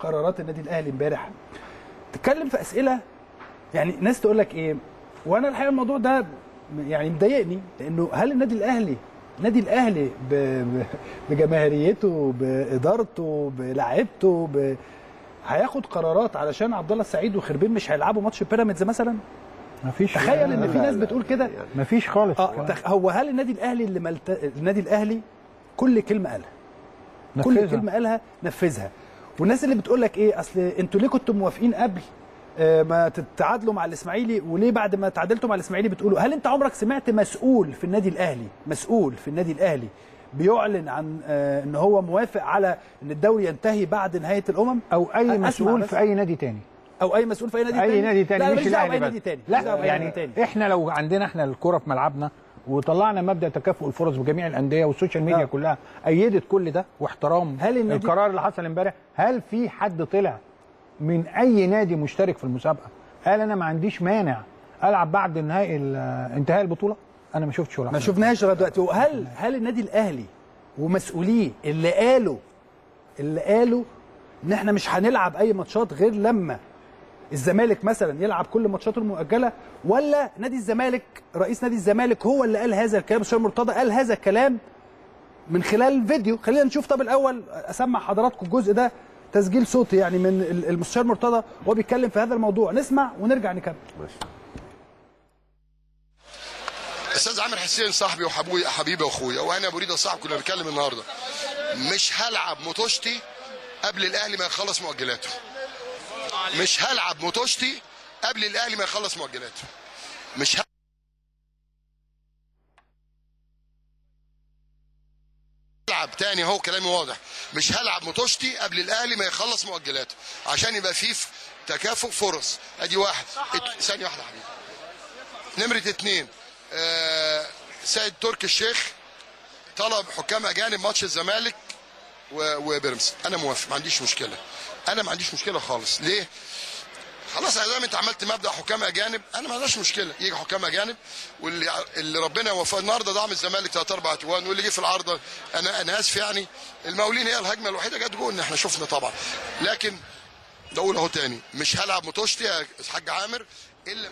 قرارات النادي الاهلي امبارح تتكلم في اسئله يعني ناس تقول لك ايه وانا الحقيقه الموضوع ده يعني مضايقني لانه هل النادي الاهلي النادي الاهلي ب- ب- بجماهيريته بادارته بلاعيبته ب... هياخد قرارات علشان عبد الله السعيد وخربين مش هيلعبوا ماتش بيراميدز مثلا مفيش تخيل ان في لا، ناس لا، بتقول كده مفيش خالص اه تخ- هو هل النادي الاهلي اللي ملت... النادي الاهلي كل كلمه قالها كل نفذها. كلمه قالها نفذها والناس اللي بتقول لك ايه اصل انتوا ليه كنتوا موافقين قبل آه، ما تتعادلوا مع الاسماعيلي وليه بعد ما تعادلتوا مع الاسماعيلي بتقولوا هل انت عمرك سمعت مسؤول في النادي الاهلي مسؤول في النادي الاهلي بيعلن عن آه، ان هو موافق على ان الدوري ينتهي بعد نهايه الامم او اي أسمع مسؤول بس. في اي نادي تاني او اي مسؤول في اي نادي اي تاني نادي تاني لا مش ماليش دعوه الاهلي باي بس نادي تاني ماليش دعوة لا بأي نادي يعني تاني. احنا لو عندنا احنا الكره في ملعبنا وطلعنا مبدا تكافؤ الفرص بجميع الانديه والسوشيال ميديا آه. كلها ايدت كل ده واحترام هل النادي- القرار اللي حصل امبارح هل في حد طلع من اي نادي مشترك في المسابقه قال انا ما عنديش مانع العب بعد نهائي ال- انتهاء البطوله انا ما شفتش ولا ما حاجة. شفناهاش لغايه دلوقتي وهل هل النادي الاهلي ومسؤوليه اللي قالوا اللي قالوا ان احنا مش هنلعب اي ماتشات غير لما الزمالك مثلا يلعب كل ماتشاته المؤجله ولا نادي الزمالك رئيس نادي الزمالك هو اللي قال هذا الكلام الشيخ مرتضى قال هذا الكلام من خلال فيديو خلينا نشوف طب الاول اسمع حضراتكم الجزء ده تسجيل صوتي يعني من ال- المستشار مرتضى وهو بيتكلم في هذا الموضوع نسمع ونرجع نكمل استاذ عامر حسين صاحبي وحبوي حبيبي واخويا وانا ابو ريده صاحبي كنا بنتكلم النهارده مش هلعب موتوشتي قبل الاهلي ما يخلص مؤجلاته مش هلعب موتوشتي قبل الاهلي ما يخلص مؤجلاته مش ه... هلعب تاني اهو كلامي واضح مش هلعب موتوشتي قبل الاهلي ما يخلص مؤجلاته عشان يبقى فيه تكافؤ فرص ادي واحد ات- ثانيه واحده يا حبيبي نمرة اتنين آه سيد تركي الشيخ طلب حكام اجانب ماتش الزمالك و- وبيراميدز انا موافق ما عنديش مشكله انا ما عنديش مشكله خالص ليه خلاص يا زلمه انت عملت مبدا حكام اجانب انا ما عنديش مشكله يجي حكام اجانب واللي اللي ربنا وفقه النهارده دعم الزمالك ثلاث اربع اجوان واللي جه في العارضه انا انا اسف يعني المقاولين هي الهجمه الوحيده جت جون احنا شفنا طبعا لكن بقول اهو تاني مش هلعب متوشتي يا حاج عامر الا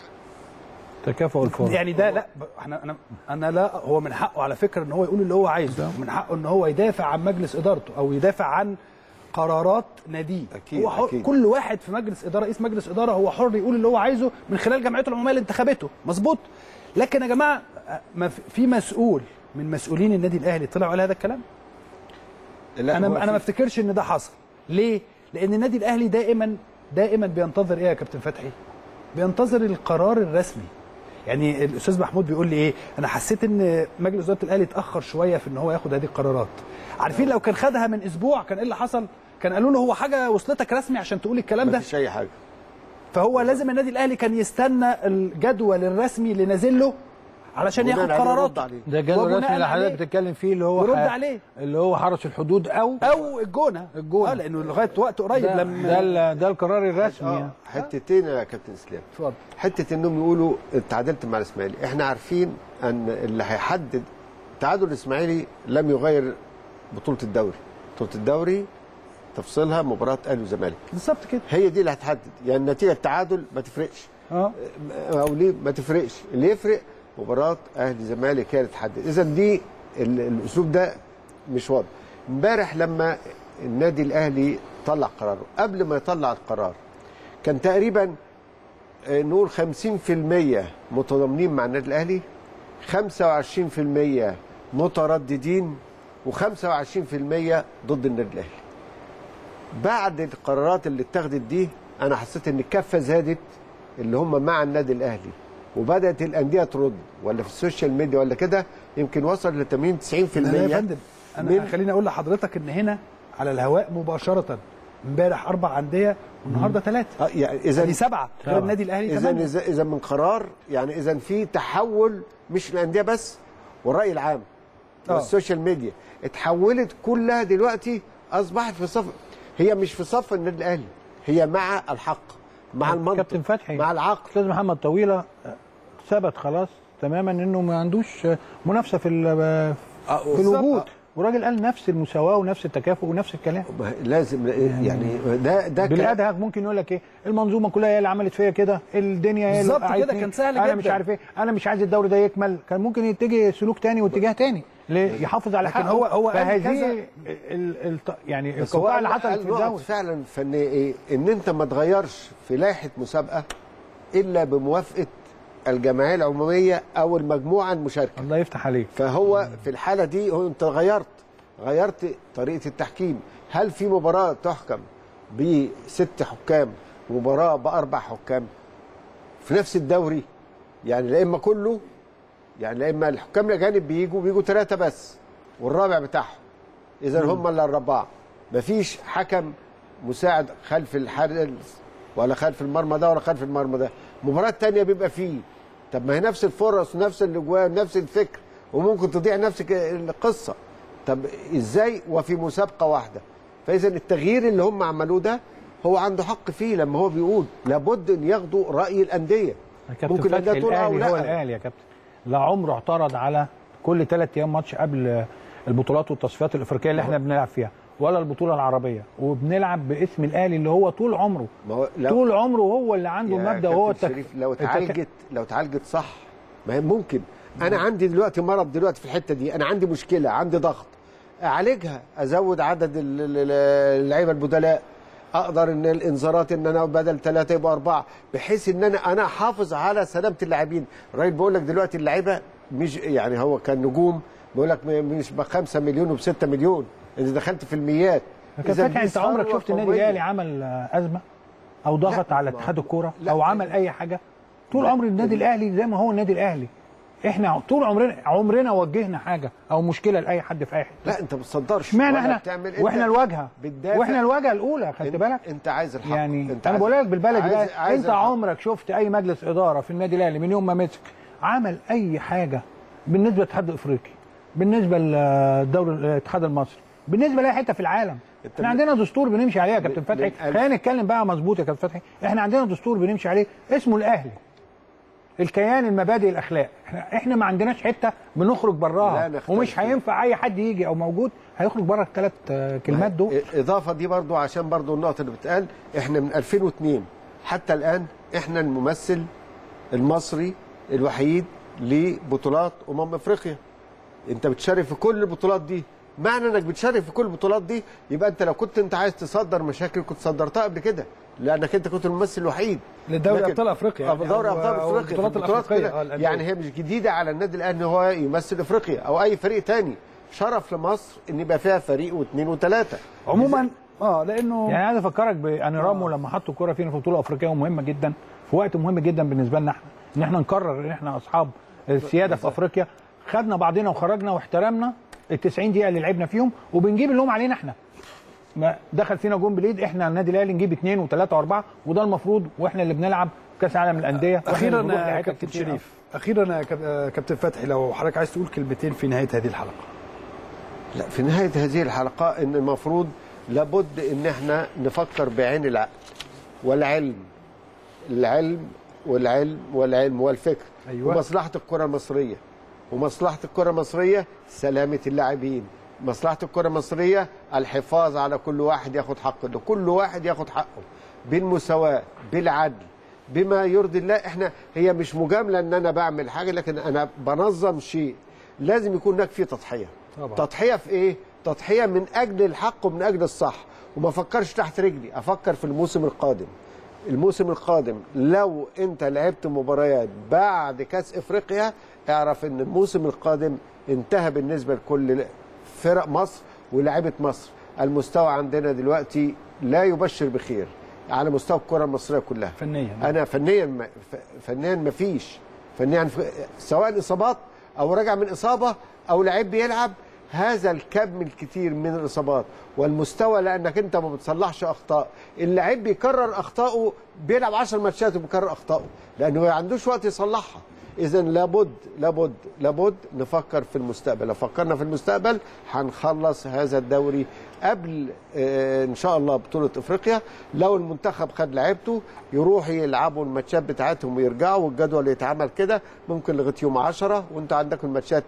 تكافؤ الفرص يعني ده لا ب- احنا انا انا لا هو من حقه على فكره ان هو يقول اللي هو عايزه من حقه ان هو يدافع عن مجلس ادارته او يدافع عن قرارات ناديه أكيد، هو حر أكيد. كل واحد في مجلس اداره رئيس مجلس اداره هو حر يقول اللي هو عايزه من خلال جمعيته العموميه اللي انتخبته مظبوط لكن يا جماعه ما في- في مسؤول من مسؤولين النادي الاهلي طلع وقال هذا الكلام لا، انا هو انا ما في- افتكرش ان ده حصل ليه لان النادي الاهلي دائما دائما بينتظر ايه يا كابتن فتحي بينتظر القرار الرسمي يعني الاستاذ محمود بيقول لي ايه انا حسيت ان مجلس اداره الاهلي اتاخر شويه في ان هو ياخد هذه القرارات عارفين لو كان خدها من اسبوع كان ايه اللي حصل كان قالوا له هو حاجه وصلتك رسمي عشان تقول الكلام ده مفيش اي حاجه فهو لازم النادي الاهلي كان يستنى الجدول الرسمي اللي نازل له علشان بناء ياخد عليه يرد قراراته عليه. ده الجدول وبناء الرسمي اللي عليه حضرتك بتتكلم فيه اللي هو يرد ح- عليه. اللي هو حرس الحدود او او الجونه الجونة. اه لانه لغايه وقت قريب ده, لما ده, ال- ده القرار الرسمي اه يعني. حتتين يا كابتن اسلام اتفضل حته انهم يقولوا اتعادلت مع الاسماعيلي احنا عارفين ان اللي هيحدد تعادل الاسماعيلي لم يغير بطوله الدوري بطوله الدوري تفصيلها مباراه اهلي وزمالك بالظبط كده هي دي اللي هتحدد يعني النتيجه التعادل ما تفرقش اه او ليه ما تفرقش اللي يفرق مباراه اهلي زمالك هي اللي تحدد اذا دي ال- الاسلوب ده مش واضح امبارح لما النادي الاهلي طلع قراره قبل ما يطلع القرار كان تقريبا آه، نقول 50% متضامنين مع النادي الاهلي 25% مترددين و25% ضد النادي الاهلي بعد القرارات اللي اتخذت دي انا حسيت ان الكفه زادت اللي هم مع النادي الاهلي وبدات الانديه ترد ولا في السوشيال ميديا ولا كده يمكن وصل ل 80 90% لا يا فندم انا من- خليني اقول لحضرتك ان هنا على الهواء مباشره امبارح اربع انديه والنهارده ثلاثه آه، يعني اذا يعني سبعه غير النادي الاهلي اذا ثمانيه اذا اذا من قرار يعني اذا في تحول مش الانديه بس والراي العام آه. والسوشيال ميديا اتحولت كلها دلوقتي اصبحت في صف هي مش في صف النادي الاهلي هي مع الحق مع المنطق كابتن فتحي مع العقل استاذ محمد طويله آه، ثبت خلاص تماما انه ما عندوش آه، منافسه في ال- في بالظبط. الوجود والراجل قال نفس المساواه ونفس التكافؤ ونفس الكلام ما لازم يعني ده ده كلام- بالادهى ممكن يقول لك ايه المنظومه كلها هي اللي عملت فيا كده الدنيا هي اللي بالظبط وقعتني. كده، كان سهل انا جدا. مش عارف ايه انا مش عايز الدوري ده يكمل كان ممكن يتجه سلوك تاني واتجاه تاني ليه؟ يحافظ على لكن حقه هو- هو قال فهذه كذا. ال ال يعني بس هو القطاع اللي قال- حصلت قال في نقط الدوري فعلا فنيه ايه ان انت ما تغيرش في لائحه مسابقه الا بموافقه الجمعيه العموميه او المجموعه المشاركه الله يفتح عليك فهو في الحاله دي هو انت غيرت غيرت طريقه التحكيم هل في مباراه تحكم بست حكام مباراه باربع حكام في نفس الدوري يعني لا اما كله يعني لا اما الحكام الاجانب بيجوا بيجوا ثلاثه بس والرابع بتاعهم اذا هم الاربعه مفيش حكم مساعد خلف الحارس ولا خلف المرمى ده ولا خلف المرمى ده مباراه تانية بيبقى فيه طب ما هي نفس الفرص ونفس الاجوان ونفس الفكر وممكن تضيع نفس ك- القصه طب ازاي وفي مسابقه واحده فاذا التغيير اللي هم عملوه ده هو عنده حق فيه لما هو بيقول لابد ان ياخدوا راي الانديه كابتن ممكن فتحي الانديه تقول اه الاهلي هو ولا الاهلي يا كابتن لا عمره اعترض على كل ثلاث ايام ماتش قبل البطولات والتصفيات الافريقيه اللي احنا بنلعب فيها ولا البطوله العربيه وبنلعب باسم الاهلي اللي هو طول عمره ما هو لو- طول عمره هو اللي عنده يا المبدا وهو كابتن التك... شريف لو التك- اتعالجت لو اتعالجت صح ما هي ممكن انا عندي دلوقتي مرض دلوقتي في الحته دي انا عندي مشكله عندي ضغط اعالجها ازود عدد ال- ال- ال- اللعيبه البدلاء اقدر ان الانذارات ان انا بدل ثلاثه يبقى اربعه بحيث ان انا انا احافظ على سلامه اللاعبين الراجل بيقول لك دلوقتي اللعيبه مش يعني هو كان نجوم بيقول لك مش ب 5 مليون وب 6 مليون انت دخلت في الميات كابتن إذا فتحي دي انت عمرك ثروة شفت النادي قومية. الاهلي عمل آه، ازمه او ضغط لا، على ما- اتحاد الكوره لا. او عمل اي حاجه طول لا. عمر النادي الاهلي زي ما هو النادي الاهلي احنا طول عمرنا عمرنا وجهنا حاجه او مشكله لاي حد في اي حته لا انت ما بتصدرش اشمعنى ولا احنا بتعمل واحنا انت الواجهه بتدافع. واحنا الواجهه الاولى خدت انت- بالك انت عايز الحق يعني انت انا عايز- بقول لك بالبلدي عايز- بقى عايز انت الحق. عمرك شفت اي مجلس اداره في النادي الاهلي من يوم ما مسك عمل اي حاجه بالنسبه للاتحاد الافريقي بالنسبه للدوري الاتحاد المصري بالنسبه لاي حته في العالم انت احنا من- عندنا دستور بنمشي عليه يا كابتن من- فتحي من ألف- خلينا نتكلم بقى مظبوط يا كابتن فتحي احنا عندنا دستور بنمشي عليه اسمه الاهلي الكيان المبادئ الاخلاق احنا احنا ما عندناش حته بنخرج لا براها نختلف ومش فيها. هينفع اي حد يجي او موجود هيخرج بره الثلاث كلمات دول اضافه دي برضو عشان برضو النقطه اللي بتقال احنا من 2002 حتى الان احنا الممثل المصري الوحيد لبطولات امم افريقيا انت بتشارك في كل البطولات دي معنى انك بتشارك في كل البطولات دي يبقى انت لو كنت انت عايز تصدر مشاكل كنت صدرتها قبل كده لانك انت كنت الممثل الوحيد لدوري لكن- أبطال أفريقيا آه، يعني، دوري أو- ابطال أو افريقيا البطولات في البطولات الأفريقية، كده. آه، الأندية. يعني هي مش جديده على النادي الاهلي ان هو يمثل افريقيا او اي فريق تاني شرف لمصر ان يبقى فيها فريق واثنين وثلاثه عموما اه لانه يعني عايز افكرك بان رامو لما حطوا الكوره فينا في بطوله افريقيه مهمه جدا في وقت مهم جدا بالنسبه لنا احنا ان احنا نقرر ان احنا اصحاب السياده في افريقيا خدنا بعضنا وخرجنا واحترمنا ال 90 دقيقه اللي لعبنا فيهم وبنجيب اللوم علينا احنا ما دخل فينا جون بليد احنا النادي الاهلي نجيب اثنين وثلاثه واربعه وده المفروض واحنا اللي بنلعب كاس عالم الانديه وإحنا اخيرا اللي بنروح يا لحتت كابتن كتير أوي. شريف اخيرا يا كاب- آه، كابتن فتحي لو حضرتك عايز تقول كلمتين في نهايه هذه الحلقه لا في نهاية هذه الحلقة إن المفروض لابد إن إحنا نفكر بعين العقل والعلم العلم والعلم والعلم والفكر أيوة. ومصلحة الكرة المصرية ومصلحة الكرة المصرية سلامة اللاعبين مصلحة الكرة المصرية الحفاظ على كل واحد ياخد حقه ده كل واحد ياخد حقه بالمساواة بالعدل بما يرضي الله احنا هي مش مجاملة ان انا بعمل حاجة لكن انا بنظم شيء لازم يكون هناك فيه تضحية طبعا. تضحية في ايه تضحية من اجل الحق ومن اجل الصح وما افكرش تحت رجلي افكر في الموسم القادم الموسم القادم لو انت لعبت مباريات بعد كاس افريقيا اعرف ان الموسم القادم انتهى بالنسبه لكل فرق مصر ولاعيبه مصر المستوى عندنا دلوقتي لا يبشر بخير على مستوى الكره المصريه كلها فنيا انا فنيا ما ف- فنيا ما فيش فنيا ف- سواء اصابات او راجع من اصابه او لعيب بيلعب هذا الكم الكتير من الاصابات والمستوى لانك انت ما بتصلحش اخطاء اللعيب بيكرر اخطائه بيلعب 10 ماتشات وبيكرر اخطائه لانه ما عندوش وقت يصلحها اذا لابد لابد لابد نفكر في المستقبل لو فكرنا في المستقبل هنخلص هذا الدوري قبل آه، ان شاء الله بطوله افريقيا لو المنتخب خد لعيبته يروحوا يلعبوا الماتشات بتاعتهم ويرجعوا والجدول يتعمل كده ممكن لغايه يوم 10 وانت عندك الماتشات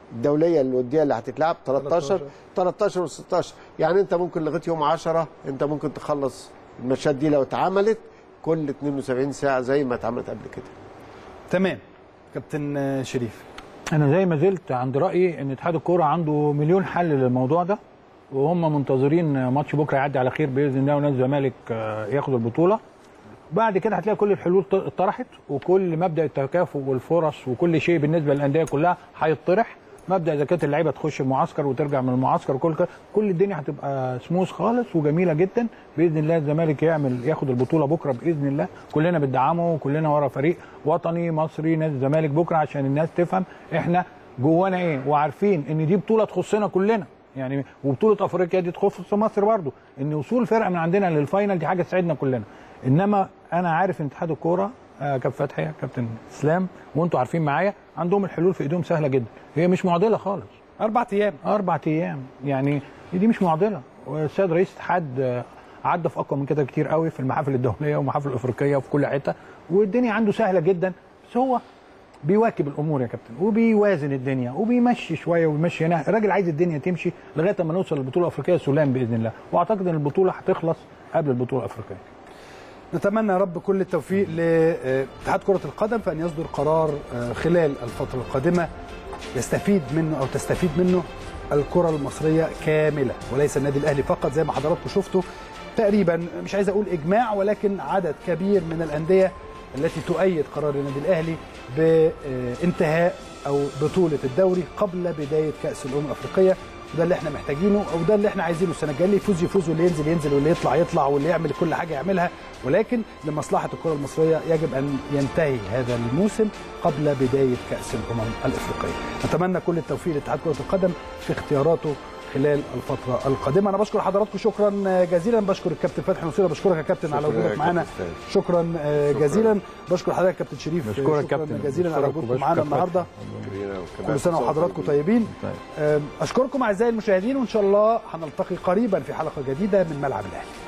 الدوليه الوديه اللي هتتلعب 13 13 و16 يعني انت ممكن لغايه يوم 10 انت ممكن تخلص الماتشات دي لو اتعملت كل 72 ساعه زي ما اتعملت قبل كده تمام كابتن آه، شريف انا زي ما زلت عند رايي ان اتحاد الكوره عنده مليون حل للموضوع ده وهم منتظرين ماتش بكره يعدي على خير باذن الله ونادي الزمالك آه، ياخد البطوله بعد كده هتلاقي كل الحلول ط- اتطرحت وكل مبدا التكافؤ والفرص وكل شيء بالنسبه للانديه كلها هيطرح مبدا اذا كانت اللعيبه تخش المعسكر وترجع من المعسكر وكل كده كل الدنيا هتبقى سموث خالص وجميله جدا باذن الله الزمالك يعمل ياخد البطوله بكره باذن الله كلنا بندعمه وكلنا ورا فريق وطني مصري نادي الزمالك بكره عشان الناس تفهم احنا جوانا ايه وعارفين ان دي بطوله تخصنا كلنا يعني وبطوله افريقيا دي تخص مصر برضو ان وصول فرقه من عندنا للفاينل دي حاجه تسعدنا كلنا انما انا عارف ان اتحاد الكوره آه، كابتن فتحي كابتن اسلام وانتوا عارفين معايا عندهم الحلول في ايديهم سهله جدا هي مش معضله خالص اربع ايام اربع ايام يعني دي مش معضله والسيد رئيس الاتحاد آه، عدى في اقوى من كده كتير قوي في المحافل الدوليه والمحافل الافريقيه وفي كل حته والدنيا عنده سهله جدا بس هو بيواكب الامور يا كابتن وبيوازن الدنيا وبيمشي شويه وبيمشي هنا الراجل عايز الدنيا تمشي لغايه ما نوصل للبطوله الافريقيه سلام باذن الله واعتقد ان البطوله هتخلص قبل البطوله الافريقيه نتمنى يا رب كل التوفيق لاتحاد كرة القدم في أن يصدر قرار آه، خلال الفترة القادمة يستفيد منه أو تستفيد منه الكرة المصرية كاملة وليس النادي الأهلي فقط زي ما حضراتكم شفتوا تقريبا مش عايز أقول إجماع ولكن عدد كبير من الأندية التي تؤيد قرار النادي الأهلي بانتهاء أو بطولة الدوري قبل بداية كأس الأمم الأفريقية وده اللي احنا محتاجينه او ده اللي احنا عايزينه السنه الجايه اللي يفوز يفوز واللي ينزل ينزل واللي يطلع يطلع واللي يعمل كل حاجه يعملها ولكن لمصلحه الكره المصريه يجب ان ينتهي هذا الموسم قبل بدايه كاس الامم الافريقيه. نتمنى كل التوفيق لاتحاد كره القدم في اختياراته خلال الفتره القادمه انا بشكر حضراتكم شكرا جزيلا بشكر الكابتن فتحي نصير بشكرك يا كابتن على شكرا يا وجودك معانا كابتن شكرا جزيلا بشكر حضرتك يا كابتن شريف بشكرك شكرا كابتن جزيلا على بشكرك وجودكم وبشكر معانا فتحي. النهارده كل سنه وحضراتكم طيبين اشكركم اعزائي المشاهدين وان شاء الله هنلتقي قريبا في حلقه جديده من ملعب الاهلي